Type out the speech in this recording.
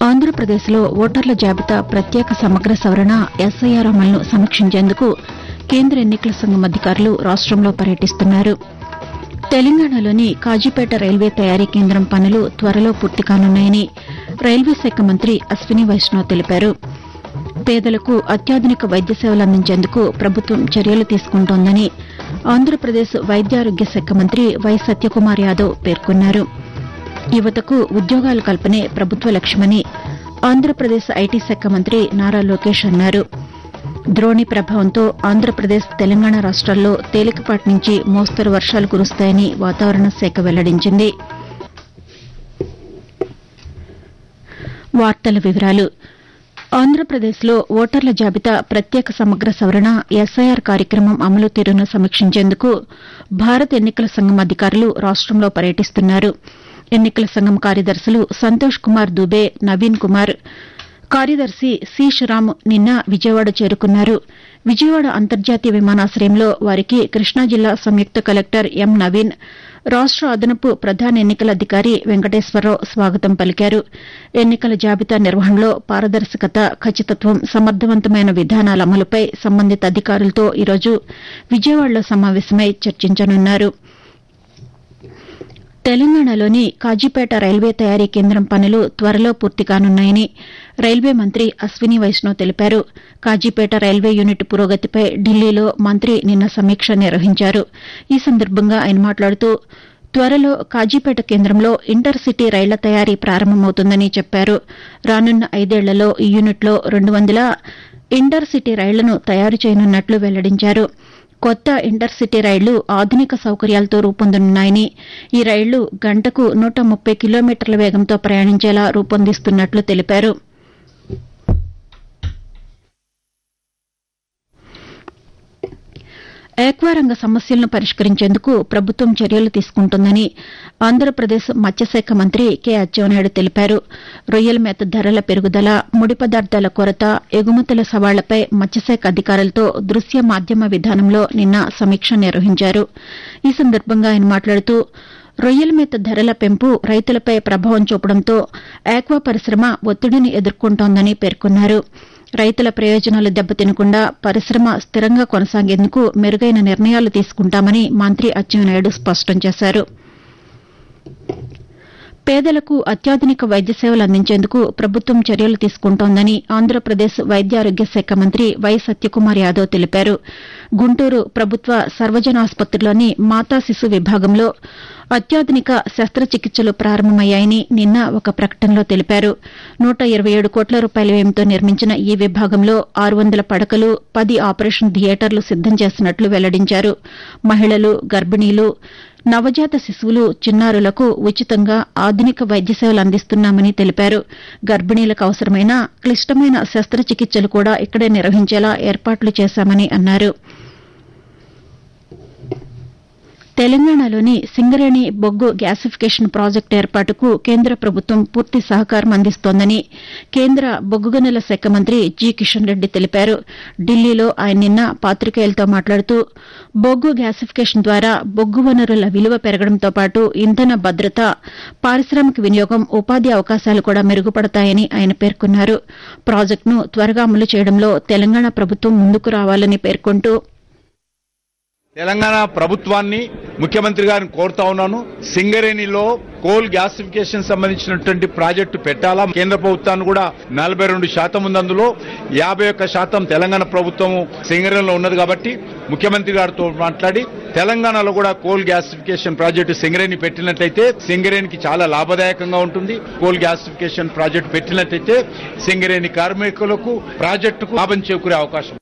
ఆంధ్రప్రదేశ్లో ఓటర్ల జాబితా ప్రత్యేక సమగ్ర సవరణ ఎస్ఐఆర్ అమలును సమీక్షించేందుకు కేంద్ర ఎన్నికల సంఘం అధికారులు రాష్టంలో పర్యటిస్తున్నారు తెలంగాణలోని కాజీపేట రైల్వే తయారీ కేంద్రం పనులు త్వరలో పూర్తి కానున్నాయని రైల్వే శాఖ మంత్రి అశ్విని వైష్ణవ్ తెలిపారు పేదలకు అత్యాధునిక వైద్య సేవలు అందించేందుకు ప్రభుత్వం చర్యలు తీసుకుంటోందని ఆంధ్రప్రదేశ్ వైద్యారోగ్య శాఖ మంత్రి వై సత్యకుమార్ యాదవ్ పేర్కొన్నారు యువతకు ఉద్యోగాల కల్పనే ప్రభుత్వ లక్ష్యమని ఆంధ్రప్రదేశ్ ఐటీ శాఖ మంత్రి నారా లోకేష్ అన్నారు ద్రోణి ప్రభావంతో ఆంధ్రప్రదేశ్ తెలంగాణ రాష్ట్రాల్లో తేలికపాటి నుంచి మోస్తరు వర్షాలు కురుస్తాయని వాతావరణ శాఖ వెల్లడించింది వార్తల వివరాలు ఆంధ్రప్రదేశ్లో ఓటర్ల జాబితా ప్రత్యేక సమగ్ర సవరణ ఎస్ఐఆర్ కార్యక్రమం అమలు తీరును సమీక్షించేందుకు భారత ఎన్నికల సంఘం అధికారులు రాష్టంలో పర్యటిస్తున్నారు ఎన్నికల సంఘం కార్యదర్శులు సంతోష్ కుమార్ దుబే నవీన్ కుమార్ కార్యదర్శి సి శ్రీరామ్ నిన్న విజయవాడ చేరుకున్నారు విజయవాడ అంతర్జాతీయ విమానాశ్రయంలో వారికి కృష్ణా జిల్లా సంయుక్త కలెక్టర్ ఎం నవీన్ రాష్ట అదనపు ప్రధాన ఎన్నికల అధికారి వెంకటేశ్వరరావు స్వాగతం పలికారు ఎన్నికల జాబితా నిర్వహణలో పారదర్శకత ఖచ్చితత్వం సమర్థవంతమైన విధానాల అమలుపై సంబంధిత అధికారులతో ఈరోజు విజయవాడలో సమావేశమై చర్చించనున్నారు తెలంగాణలోని కాజీపేట రైల్వే తయారీ కేంద్రం పనులు త్వరలో పూర్తి కానున్నాయని రైల్వే మంత్రి అశ్విని వైష్ణవ్ తెలిపారు కాజీపేట రైల్వే యూనిట్ పురోగతిపై ఢిల్లీలో మంత్రి నిన్న సమీక్ష నిర్వహించారు ఈ సందర్భంగా ఆయన మాట్లాడుతూ త్వరలో కాజీపేట కేంద్రంలో ఇంటర్ సిటీ రైళ్ల తయారీ ప్రారంభమవుతుందని చెప్పారు రానున్న ఐదేళ్లలో ఈ యూనిట్లో రెండు వందల ఇంటర్ సిటీ రైళ్లను తయారు చేయనున్నట్లు వెల్లడించారు కొత్త ఇంటర్ సిటీ రైళ్లు ఆధునిక సౌకర్యాలతో రూపొందనున్నాయని ఈ రైళ్లు గంటకు నూట ముప్పై కిలోమీటర్ల వేగంతో ప్రయాణించేలా రూపొందిస్తున్నట్లు తెలిపారు ఏక్వారంగ సమస్యలను పరిష్కరించేందుకు ప్రభుత్వం చర్యలు తీసుకుంటోందని ఆంధ్రప్రదేశ్ మత్స్యశాఖ మంత్రి కె అచ్చెన్నాయుడు తెలిపారు రొయ్యల మేత ధరల పెరుగుదల ముడి పదార్థాల కొరత ఎగుమతుల సవాళ్లపై మత్స్యశాఖ అధికారులతో దృశ్య మాధ్యమ విధానంలో నిన్న సమీక్ష నిర్వహించారు ఈ సందర్భంగా ఆయన మాట్లాడుతూ రొయ్యల మేత ధరల పెంపు రైతులపై ప్రభావం చూపడంతో ఆక్వా పరిశ్రమ ఒత్తిడిని ఎదుర్కొంటోందని పేర్కొన్నారు రైతుల ప్రయోజనాలు దెబ్బతినకుండా పరిశ్రమ స్థిరంగా కొనసాగేందుకు మెరుగైన నిర్ణయాలు తీసుకుంటామని మంత్రి అచ్చెన్నాయుడు స్పష్టం చేశారు పేదలకు అత్యాధునిక వైద్య సేవలు అందించేందుకు ప్రభుత్వం చర్యలు తీసుకుంటోందని ఆంధ్రప్రదేశ్ వైద్యారోగ్య శాఖ మంత్రి వై సత్యకుమార్ యాదవ్ తెలిపారు గుంటూరు ప్రభుత్వ సర్వజనాసుపత్రిలోని మాతా శిశు విభాగంలో అత్యాధునిక శస్త్రచికిత్సలు ప్రారంభమయ్యాయని నిన్న ఒక ప్రకటనలో తెలిపారు నూట ఇరవై ఏడు కోట్ల రూపాయల వ్యయంతో నిర్మించిన ఈ విభాగంలో ఆరు వందల పడకలు పది ఆపరేషన్ థియేటర్లు సిద్దం చేసినట్లు వెల్లడించారు మహిళలు గర్భిణీలు నవజాత శిశువులు చిన్నారులకు ఉచితంగా ఆధునిక వైద్య సేవలు అందిస్తున్నామని తెలిపారు గర్భిణీలకు అవసరమైన క్లిష్టమైన శస్త్రచికిత్సలు కూడా ఇక్కడే నిర్వహించేలా ఏర్పాట్లు చేశామని అన్నారు తెలంగాణలోని సింగరేణి బొగ్గు గ్యాసిఫికేషన్ ప్రాజెక్టు ఏర్పాటుకు కేంద్ర ప్రభుత్వం పూర్తి సహకారం అందిస్తోందని కేంద్ర బొగ్గు గనుల శాఖ మంత్రి జి కిషన్ రెడ్డి తెలిపారు ఢిల్లీలో ఆయన నిన్న పాతికేయులతో మాట్లాడుతూ బొగ్గు గ్యాసిఫికేషన్ ద్వారా బొగ్గు వనరుల విలువ పెరగడంతో పాటు ఇంధన భద్రత పారిశ్రామిక వినియోగం ఉపాధి అవకాశాలు కూడా మెరుగుపడతాయని ఆయన పేర్కొన్నారు ప్రాజెక్టును త్వరగా అమలు చేయడంలో తెలంగాణ ప్రభుత్వం ముందుకు రావాలని పేర్కొంటూ తెలంగాణ ప్రభుత్వాన్ని ముఖ్యమంత్రి గారిని కోరుతా ఉన్నాను సింగరేణిలో కోల్ గ్యాసిఫికేషన్ సంబంధించినటువంటి ప్రాజెక్టు పెట్టాలా కేంద్ర ప్రభుత్వాన్ని కూడా నలభై రెండు శాతం ఉంది అందులో యాభై ఒక్క శాతం తెలంగాణ ప్రభుత్వం సింగరేణిలో ఉన్నది కాబట్టి ముఖ్యమంత్రి గారితో మాట్లాడి తెలంగాణలో కూడా కోల్ గ్యాసిఫికేషన్ ప్రాజెక్టు సింగరేణి పెట్టినట్లయితే సింగరేణికి చాలా లాభదాయకంగా ఉంటుంది కోల్ గ్యాసిఫికేషన్ ప్రాజెక్టు పెట్టినట్లయితే సింగరేణి కార్మికులకు ప్రాజెక్టుకు లాభం చేకూరే అవకాశం